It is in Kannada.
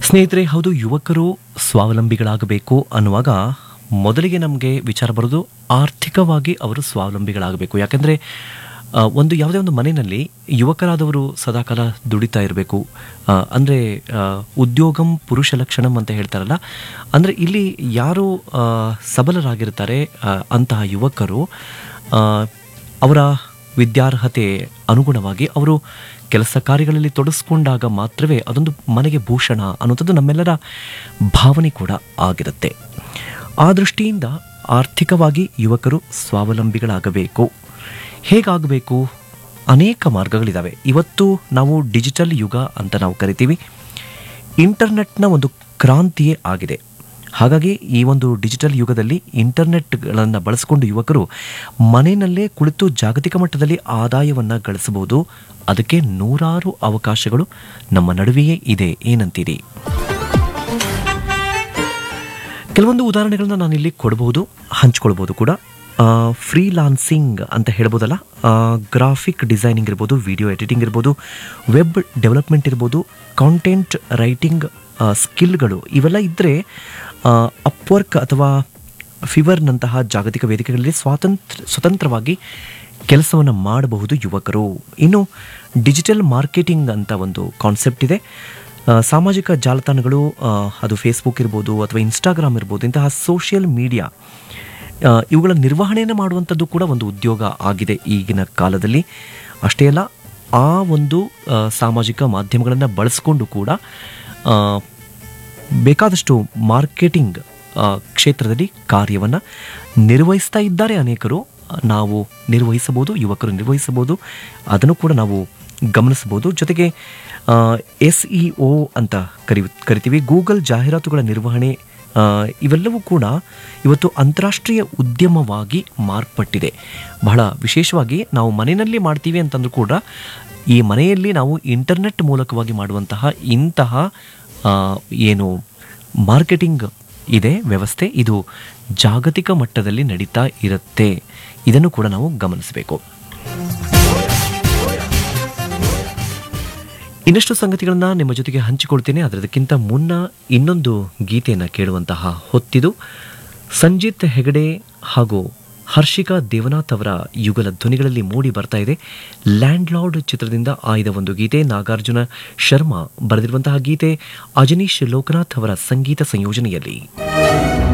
ಸ್ನೇಹಿತರೆ ಹೌದು ಯುವಕರು ಸ್ವಾವಲಂಬಿಗಳಾಗಬೇಕು ಅನ್ನುವಾಗ ಮೊದಲಿಗೆ ನಮಗೆ ವಿಚಾರ ಬರೋದು ಆರ್ಥಿಕವಾಗಿ ಅವರು ಸ್ವಾವಲಂಬಿಗಳಾಗಬೇಕು ಯಾಕಂದರೆ ಆ, ಒಂದು ಯಾವುದೇ ಒಂದು ಮನೆಯಲ್ಲಿ ಯುವಕರಾದವರು ಸದಾಕಾಲ ದುಡಿತಾ ಇರಬೇಕು ಅಂದರೆ ಉದ್ಯೋಗಂ ಪುರುಷ ಲಕ್ಷಣಂ ಅಂತ ಹೇಳ್ತಾರಲ್ಲ ಅಂದರೆ ಇಲ್ಲಿ ಯಾರು ಆ, ಸಬಲರಾಗಿರ್ತಾರೆ ಆ, ಅಂತಹ ಯುವಕರು ಆ, ಅವರ ವಿದ್ಯಾರ್ಹತೆ ಅನುಗುಣವಾಗಿ ಅವರು ಕೆಲಸ ಕಾರ್ಯಗಳಲ್ಲಿ ತೊಡಗಿಸ್ಕೊಂಡಾಗ ಮಾತ್ರವೇ ಅದೊಂದು ಮನೆಗೆ ಭೂಷಣ ಅನ್ನುವಂಥದ್ದು ನಮ್ಮೆಲ್ಲರ ಭಾವನೆ ಕೂಡ ಆಗಿರುತ್ತೆ ಆ ದೃಷ್ಟಿಯಿಂದ ಆರ್ಥಿಕವಾಗಿ ಯುವಕರು ಸ್ವಾವಲಂಬಿಗಳಾಗಬೇಕು ಹೇಗಾಗಬೇಕು ಅನೇಕ ಮಾರ್ಗಗಳಿದ್ದಾವೆ ಇವತ್ತು ನಾವು ಡಿಜಿಟಲ್ ಯುಗ ಅಂತ ನಾವು ಕರಿತೀವಿ ಇಂಟರ್ನೆಟ್ನ ಒಂದು ಕ್ರಾಂತಿಯೇ ಆಗಿದೆ ಹಾಗಾಗಿ ಈ ಒಂದು ಡಿಜಿಟಲ್ ಯುಗದಲ್ಲಿ ಇಂಟರ್ನೆಟ್ಗಳನ್ನು ಬಳಸಿಕೊಂಡು ಯುವಕರು ಮನೆಯಲ್ಲೇ ಕುಳಿತು ಜಾಗತಿಕ ಮಟ್ಟದಲ್ಲಿ ಆದಾಯವನ್ನು ಗಳಿಸಬಹುದು ಅದಕ್ಕೆ ನೂರಾರು ಅವಕಾಶಗಳು ನಮ್ಮ ನಡುವೆಯೇ ಇದೆ ಏನಂತೀರಿ ಕೆಲವೊಂದು ಉದಾಹರಣೆಗಳನ್ನ ನಾನಿಲ್ಲಿ ಕೊಡಬಹುದು ಹಂಚ್ಕೊಳ್ಬೋದು ಕೂಡ ಫ್ರೀಲಾನ್ಸಿಂಗ್ ಅಂತ ಹೇಳ್ಬೋದಲ್ಲ ಗ್ರಾಫಿಕ್ ಡಿಸೈನಿಂಗ್ ಇರ್ಬೋದು ವಿಡಿಯೋ ಎಡಿಟಿಂಗ್ ಇರ್ಬೋದು ವೆಬ್ ಡೆವಲಪ್ಮೆಂಟ್ ಇರ್ಬೋದು ಕಾಂಟೆಂಟ್ ರೈಟಿಂಗ್ ಸ್ಕಿಲ್ಗಳು ಇವೆಲ್ಲ ಇದ್ದರೆ ಅಪ್ವರ್ಕ್ ಅಥವಾ ಫಿವರ್ನಂತಹ ಜಾಗತಿಕ ವೇದಿಕೆಗಳಲ್ಲಿ ಸ್ವಾತಂತ್ರ್ಯ ಸ್ವತಂತ್ರವಾಗಿ ಕೆಲಸವನ್ನು ಮಾಡಬಹುದು ಯುವಕರು ಇನ್ನು ಡಿಜಿಟಲ್ ಮಾರ್ಕೆಟಿಂಗ್ ಅಂತ ಒಂದು ಕಾನ್ಸೆಪ್ಟ್ ಇದೆ ಆ, ಸಾಮಾಜಿಕ ಜಾಲತಾಣಗಳು ಆ, ಅದು ಫೇಸ್ಬುಕ್ ಇರ್ಬೋದು ಅಥವಾ ಇನ್ಸ್ಟಾಗ್ರಾಮ್ ಇರ್ಬೋದು ಇಂತಹ ಸೋಷಿಯಲ್ ಮೀಡಿಯಾ ಆ, ಇವುಗಳ ನಿರ್ವಹಣೆಯನ್ನು ಮಾಡುವಂಥದ್ದು ಕೂಡ ಒಂದು ಉದ್ಯೋಗ ಆಗಿದೆ ಈಗಿನ ಕಾಲದಲ್ಲಿ ಅಷ್ಟೇ ಅಲ್ಲ ಆ ಒಂದು ಆ, ಸಾಮಾಜಿಕ ಮಾಧ್ಯಮಗಳನ್ನು ಬಳಸಿಕೊಂಡು ಕೂಡ ಆ, ಬೇಕಾದಷ್ಟು ಮಾರ್ಕೆಟಿಂಗ್ ಆ, ಕ್ಷೇತ್ರದಲ್ಲಿ ಕಾರ್ಯವನ್ನು ನಿರ್ವಹಿಸ್ತಾ ಇದ್ದಾರೆ ಅನೇಕರು ನಾವು ನಿರ್ವಹಿಸಬಹುದು ಯುವಕರು ನಿರ್ವಹಿಸಬಹುದು ಅದನ್ನು ಕೂಡ ನಾವು ಗಮನಿಸಬಹುದು ಜೊತೆಗೆ ಎಸ್ ಇ ಒ ಅಂತ ಕರಿ ಕರಿತೀವಿ ಗೂಗಲ್ ಜಾಹೀರಾತುಗಳ ನಿರ್ವಹಣೆ ಆ, ಇವೆಲ್ಲವೂ ಕೂಡ ಇವತ್ತು ಅಂತಾರಾಷ್ಟ್ರೀಯ ಉದ್ಯಮವಾಗಿ ಮಾರ್ಪಟ್ಟಿದೆ ಬಹಳ ವಿಶೇಷವಾಗಿ ನಾವು ಮನೆಯಲ್ಲಿ ಮಾಡ್ತೀವಿ ಅಂತಂದ್ರೂ ಕೂಡ ಈ ಮನೆಯಲ್ಲಿ ನಾವು ಇಂಟರ್ನೆಟ್ ಮೂಲಕವಾಗಿ ಮಾಡುವಂತಹ ಇಂತಹ ಆ, ಏನು ಮಾರ್ಕೆಟಿಂಗ್ ಇದೆ ವ್ಯವಸ್ಥೆ ಇದು ಜಾಗತಿಕ ಮಟ್ಟದಲ್ಲಿ ನಡೀತಾ ಇರುತ್ತೆ ಇದನ್ನು ಕೂಡ ನಾವು ಗಮನಿಸಬೇಕು ಇನ್ನಷ್ಟು ಸಂಗತಿಗಳನ್ನ ನಿಮ್ಮ ಜೊತೆಗೆ ಹಂಚಿಕೊಳ್ತೇನೆ ಅದರದಕ್ಕಿಂತ ಮುನ್ನ ಇನ್ನೊಂದು ಗೀತೆಯನ್ನು ಕೇಳುವಂತಹ ಹೊತ್ತಿದು ಸಂಜಿತ್ ಹೆಗಡೆ ಹಾಗೂ ಹರ್ಷಿಕಾ ದೇವನಾಥ್ ಅವರ ಯುಗಲ ಧ್ವನಿಗಳಲ್ಲಿ ಮೂಡಿ ಬರ್ತಾ ಇದೆ ಲ್ಯಾಂಡ್ ಲಾರ್ಡ್ ಚಿತ್ರದಿಂದ ಆಯ್ದ ಒಂದು ಗೀತೆ ನಾಗಾರ್ಜುನ ಶರ್ಮಾ ಬರೆದಿರುವಂತಹ ಗೀತೆ ಅಜನೀಶ್ ಲೋಕನಾಥ್ ಅವರ ಸಂಗೀತ ಸಂಯೋಜನೆಯಲ್ಲಿ